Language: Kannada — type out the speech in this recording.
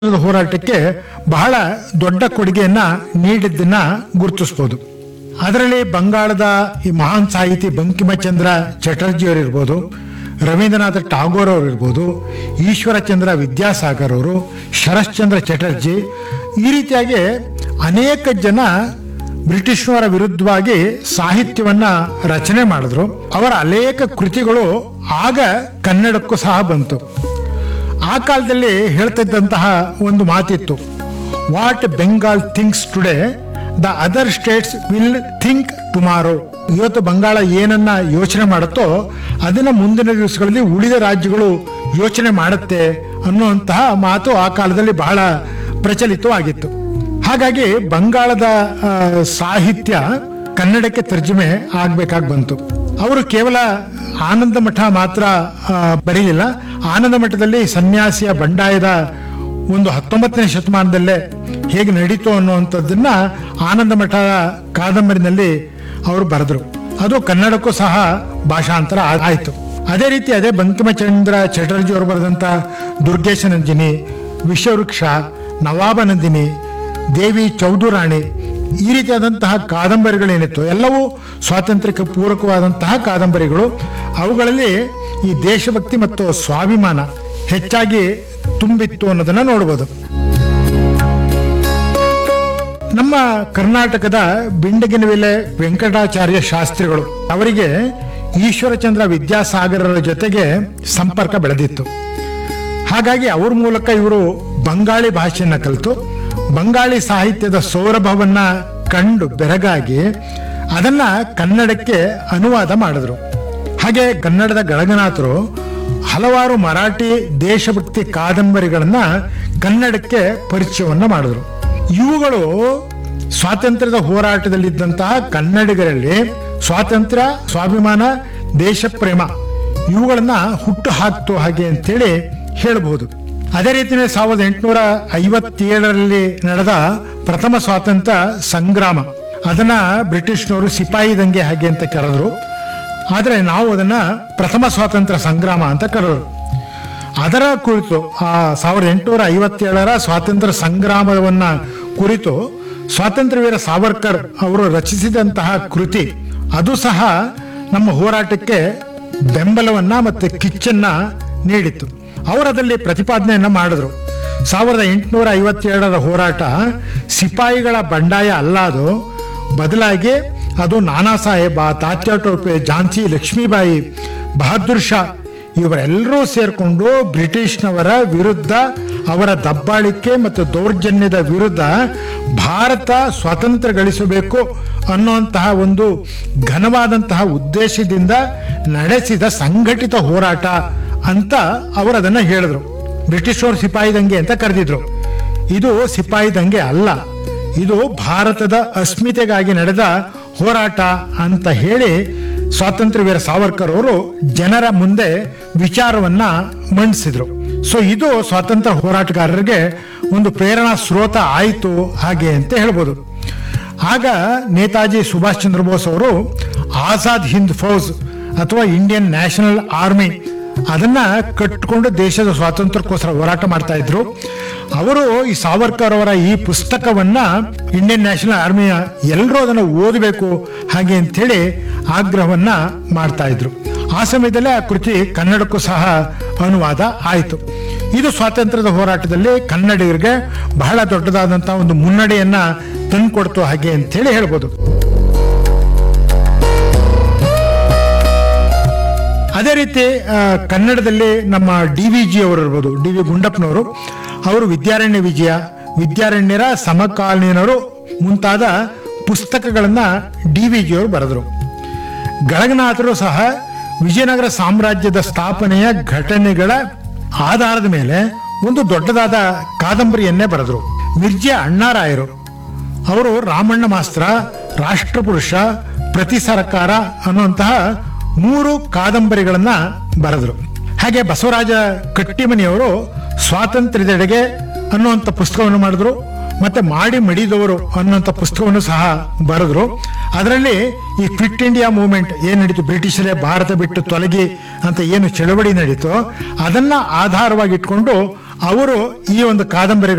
ಸ್ವಾತಂತ್ರ್ಯದ ಹೋರಾಟಕ್ಕೆ ಬಹಳ ದೊಡ್ಡ ಕೊಡುಗೆಯನ್ನ ನೀಡಿದ್ದನ್ನ ಗುರುತಿಸಬಹುದು ಅದರಲ್ಲಿ ಬಂಗಾಳದ ಈ ಮಹಾನ್ ಸಾಹಿತಿ ಬಂಕಿಮಚಂದ್ರ ಚಟರ್ಜಿ ಅವರಿರ್ಬೋದು ರವೀಂದ್ರನಾಥ ಟಾಗೋರ್ ಅವರು ಇರ್ಬೋದು ಈಶ್ವರಚಂದ್ರ ವಿದ್ಯಾಸಾಗರ್ ಅವರು ಶರಶ್ಚಂದ್ರ ಚಟರ್ಜಿ ಈ ರೀತಿಯಾಗಿ ಅನೇಕ ಜನ ಬ್ರಿಟಿಷ್ನವರ ವಿರುದ್ಧವಾಗಿ ಸಾಹಿತ್ಯವನ್ನ ರಚನೆ ಮಾಡಿದ್ರು ಅವರ ಅನೇಕ ಕೃತಿಗಳು ಆಗ ಕನ್ನಡಕ್ಕೂ ಸಹ ಬಂತು ಆ ಕಾಲದಲ್ಲಿ ಹೇಳ್ತಿದ್ದಂತಹ ಒಂದು ಮಾತಿತ್ತು what Bengal thinks today the other states will think tomorrow ಇವತ್ತು ಬಂಗಾಳ ಏನನ್ನ ಯೋಚನೆ ಮಾಡುತ್ತೋ ಅದನ್ನ ಮುಂದಿನ ದಿವಸಗಳಲ್ಲಿ ಉಳಿದ ರಾಜ್ಯಗಳು ಯೋಚನೆ ಮಾಡುತ್ತೆ ಅನ್ನುವಂತಹ ಮಾತು ಆ ಕಾಲದಲ್ಲಿ ಬಹಳ ಪ್ರಚಲಿತವಾಗಿತ್ತು ಹಾಗಾಗಿ ಬಂಗಾಳದ ಆ, ಸಾಹಿತ್ಯ ಕನ್ನಡಕ್ಕೆ ತರ್ಜುಮೆ ಆಗ್ಬೇಕಾಗಿ ಬಂತು ಅವರು ಕೇವಲ ಆನಂದ ಮಠ ಮಾತ್ರ ಆ, ಬರೀಲಿಲ್ಲ ಆನಂದ ಮಠದಲ್ಲಿ ಸನ್ಯಾಸಿಯ ಬಂಡಾಯದ ಒಂದು ಹತ್ತೊಂಬತ್ತನೇ ಶತಮಾನದಲ್ಲೇ ಹೇಗೆ ನಡೀತು ಅನ್ನುವಂಥದ್ದನ್ನ ಆನಂದ ಮಠದ ಕಾದಂಬರಿನಲ್ಲಿ ಅವರು ಬರೆದ್ರು ಅದು ಕನ್ನಡಕ್ಕೂ ಸಹ ಭಾಷಾಂತರ ಆ- ಆಯ್ತು ಅದೇ ರೀತಿ ಅದೇ ಬಂಕಿಮಚಂದ್ರ ಚಟರ್ಜಿ ಅವರು ಬರೆದಂತ ದುರ್ಗೇಶ ನಂದಿನಿ ವಿಶ್ವವೃಕ್ಷ ನವಾಬ ನಂದಿನಿ ದೇವಿ ಚೌದುರಾಣಿ ಈ ರೀತಿಯಾದಂತಹ ಕಾದಂಬರಿಗಳೇನಿತ್ತು ಎಲ್ಲವೂ ಸ್ವಾತಂತ್ರ್ಯಕ್ಕೆ ಪೂರಕವಾದಂತಹ ಕಾದಂಬರಿಗಳು ಅವುಗಳಲ್ಲಿ ಈ ದೇಶಭಕ್ತಿ ಮತ್ತು ಸ್ವಾಭಿಮಾನ ಹೆಚ್ಚಾಗಿ ತುಂಬಿತ್ತು ಅನ್ನೋದನ್ನ ನೋಡಬಹುದು ನಮ್ಮ ಕರ್ನಾಟಕದ ಬಿಂಡಗಿನವಿಲೆ ವೆಂಕಟಾಚಾರ್ಯ ಶಾಸ್ತ್ರಿಗಳು ಅವರಿಗೆ ಈಶ್ವರಚಂದ್ರ ವಿದ್ಯಾಸಾಗರರ ಜೊತೆಗೆ ಸಂಪರ್ಕ ಬೆಳೆದಿತ್ತು ಹಾಗಾಗಿ ಅವ್ರ ಮೂಲಕ ಇವರು ಬಂಗಾಳಿ ಭಾಷೆಯನ್ನ ಕಲಿತು ಬಂಗಾಳಿ ಸಾಹಿತ್ಯದ ಸೌರಭವನ್ನ ಕಂಡು ಬೆರಗಾಗಿ ಅದನ್ನ ಕನ್ನಡಕ್ಕೆ ಅನುವಾದ ಮಾಡಿದ್ರು ಹಾಗೆ ಕನ್ನಡದ ಗಳಗನಾಥರು ಹಲವಾರು ಮರಾಠಿ ದೇಶಭಕ್ತಿ ಕಾದಂಬರಿಗಳನ್ನ ಕನ್ನಡಕ್ಕೆ ಪರಿಚಯವನ್ನ ಮಾಡಿದ್ರು ಇವುಗಳು ಸ್ವಾತಂತ್ರ್ಯದ ಹೋರಾಟದಲ್ಲಿದ್ದಂತಹ ಕನ್ನಡಿಗರಲ್ಲಿ ಸ್ವಾತಂತ್ರ್ಯ ಸ್ವಾಭಿಮಾನ ದೇಶ ಪ್ರೇಮ ಇವುಗಳನ್ನ ಹುಟ್ಟು ಹಾಕ್ತು ಹಾಗೆ ಅಂತೇಳಿ ಹೇಳಬಹುದು ಅದೇ ರೀತಿಯೇ ಸಾವಿರದ ಎಂಟುನೂರ ಐವತ್ತೇಳರಲ್ಲಿ ನಡೆದ ಪ್ರಥಮ ಸ್ವಾತಂತ್ರ್ಯ ಸಂಗ್ರಾಮ ಅದನ್ನ ಬ್ರಿಟಿಷ್ನವರು ಸಿಪಾಯಿ ದಂಗೆ ಹಾಗೆ ಅಂತ ಕರೆದ್ರು ಆದರೆ ನಾವು ಅದನ್ನ ಪ್ರಥಮ ಸ್ವಾತಂತ್ರ್ಯ ಸಂಗ್ರಾಮ ಅಂತ ಕರೆದ್ರು ಅದರ ಕುರಿತು ಆ ಸಾವಿರದ ಎಂಟುನೂರ ಐವತ್ತೇಳರ ಸ್ವಾತಂತ್ರ್ಯ ಸಂಗ್ರಾಮವನ್ನ ಕುರಿತು ಸ್ವಾತಂತ್ರ್ಯ ವೀರ ಸಾವರ್ಕರ್ ಅವರು ರಚಿಸಿದಂತಹ ಕೃತಿ ಅದು ಸಹ ನಮ್ಮ ಹೋರಾಟಕ್ಕೆ ಬೆಂಬಲವನ್ನ ಮತ್ತೆ ಕಿಚ್ಚನ್ನ ನೀಡಿತ್ತು ಅವರದಲ್ಲಿ ಪ್ರತಿಪಾದನೆಯನ್ನ ಮಾಡಿದ್ರು ಸಾವಿರದ ಎಂಟುನೂರ ಐವತ್ತೇಳರ ಹೋರಾಟ ಸಿಪಾಯಿಗಳ ಬಂಡಾಯ ಅಲ್ಲ ಅದು ಬದಲಾಗಿ ಅದು ನಾನಾ ಸಾಹೇಬ ತಾತ್ಯಾ ಟೋಪೆ ಝಾನ್ಸಿ ಲಕ್ಷ್ಮೀಬಾಯಿ ಬಹದ್ದೂರ್ ಶಾ ಇವರೆಲ್ಲರೂ ಸೇರ್ಕೊಂಡು ಬ್ರಿಟಿಷ್ನವರ ವಿರುದ್ಧ ಅವರ ದಬ್ಬಾಳಿಕೆ ಮತ್ತು ದೌರ್ಜನ್ಯದ ವಿರುದ್ಧ ಭಾರತ ಸ್ವಾತಂತ್ರ್ಯ ಗಳಿಸಬೇಕು ಅನ್ನುವಂತಹ ಒಂದು ಘನವಾದಂತಹ ಉದ್ದೇಶದಿಂದ ನಡೆಸಿದ ಸಂಘಟಿತ ಹೋರಾಟ ಅಂತ ಅವರು ಅದನ್ನ ಹೇಳಿದ್ರು ಬ್ರಿಟಿಷರು ಸಿಪಾಯಿ ದಂಗೆ ಅಂತ ಕರೆದಿದ್ರು ಇದು ಸಿಪಾಯಿ ದಂಗೆ ಅಲ್ಲ ಇದು ಭಾರತದ ಅಸ್ಮಿತೆಗಾಗಿ ನಡೆದ ಹೋರಾಟ ಅಂತ ಹೇಳಿ ಸ್ವಾತಂತ್ರ್ಯ ವೀರ ಸಾವರ್ಕರ್ ಅವರು ಜನರ ಮುಂದೆ ವಿಚಾರವನ್ನ ಮಂಡಿಸಿದ್ರು ಸೊ ಇದು ಸ್ವಾತಂತ್ರ್ಯ ಹೋರಾಟಗಾರರಿಗೆ ಒಂದು ಪ್ರೇರಣಾ ಸ್ರೋತ ಆಯಿತು ಹಾಗೆ ಅಂತ ಹೇಳ್ಬೋದು ಆಗ ನೇತಾಜಿ ಸುಭಾಷ್ ಚಂದ್ರ ಬೋಸ್ ಅವರು ಆಜಾದ್ ಹಿಂದ್ ಫೌಜ್ ಅಥವಾ ಇಂಡಿಯನ್ ನ್ಯಾಷನಲ್ ಆರ್ಮಿ ಅದನ್ನ ಕಟ್ಟಿಕೊಂಡು ದೇಶದ ಸ್ವಾತಂತ್ರ್ಯಕ್ಕೋಸ್ಕರ ಹೋರಾಟ ಮಾಡ್ತಾ ಇದ್ರು ಅವರು ಈ ಸಾವರ್ಕರ್ ಅವರ ಈ ಪುಸ್ತಕವನ್ನ ಇಂಡಿಯನ್ ನ್ಯಾಷನಲ್ ಆರ್ಮಿಯ ಎಲ್ಲರೂ ಅದನ್ನು ಓದಬೇಕು ಹಾಗೆ ಅಂತೇಳಿ ಆಗ್ರಹವನ್ನ ಮಾಡ್ತಾ ಇದ್ರು ಆ ಸಮಯದಲ್ಲೇ ಆ ಕೃತಿ ಕನ್ನಡಕ್ಕೂ ಸಹ ಅನುವಾದ ಆಯಿತು ಇದು ಸ್ವಾತಂತ್ರ್ಯದ ಹೋರಾಟದಲ್ಲಿ ಕನ್ನಡಿಗರಿಗೆ ಬಹಳ ದೊಡ್ಡದಾದಂತಹ ಒಂದು ಮುನ್ನಡೆಯನ್ನ ತಂದುಕೊಡ್ತು ಹಾಗೆ ಅಂತೇಳಿ ಹೇಳ್ಬೋದು ಅದೇ ರೀತಿ ಆ, ಕನ್ನಡದಲ್ಲಿ ನಮ್ಮ ಡಿ ವಿ ಜಿ ಅವರು ಇರ್ಬೋದು ಡಿ ವಿ ಗುಂಡಪ್ಪನವರು ಅವರು ವಿದ್ಯಾರಣ್ಯ ವಿಜಯ ವಿದ್ಯಾರಣ್ಯರ ಸಮಕಾಲೀನರು ಮುಂತಾದ ಪುಸ್ತಕಗಳನ್ನ ಡಿ ವಿ ಜಿ ಅವರು ಬರೆದರು ಗಳಗನಾಥರು ಸಹ ವಿಜಯನಗರ ಸಾಮ್ರಾಜ್ಯದ ಸ್ಥಾಪನೆಯ ಘಟನೆಗಳ ಆಧಾರದ ಮೇಲೆ ಒಂದು ದೊಡ್ಡದಾದ ಕಾದಂಬರಿಯನ್ನೇ ಬರೆದರು ಮಿರ್ಜೆ ಅಣ್ಣಾರಾಯರು ಅವರು ರಾಮಣ್ಣ ಮಾಸ್ತ್ರ ರಾಷ್ಟ್ರಪುರುಷ ಪ್ರತಿ ಸರ್ಕಾರ ಅನ್ನುವಂತಹ ಮೂರು ಕಾದಂಬರಿಗಳನ್ನ ಬರೆದರು ಹಾಗೆ ಬಸವರಾಜ ಕಟ್ಟಿಮನಿಯವರು ಸ್ವಾತಂತ್ರ್ಯದೆಡೆಗೆ ಅನ್ನುವಂಥ ಪುಸ್ತಕವನ್ನು ಮಾಡಿದ್ರು ಮತ್ತೆ ಮಾಡಿ ಮಡಿದವರು ಅನ್ನುವಂಥ ಪುಸ್ತಕವನ್ನು ಸಹ ಬರೆದ್ರು ಅದರಲ್ಲಿ ಈ ಕ್ವಿಟ್ ಇಂಡಿಯಾ ಮೂವ್ಮೆಂಟ್ ಏನ್ ನಡೀತು ಬ್ರಿಟಿಷರೇ ಭಾರತ ಬಿಟ್ಟು ತೊಲಗಿ ಅಂತ ಏನು ಚಳವಳಿ ನಡೀತು ಅದನ್ನ ಆಧಾರವಾಗಿ ಇಟ್ಕೊಂಡು ಅವರು ಈ ಒಂದು ಕಾದಂಬರಿ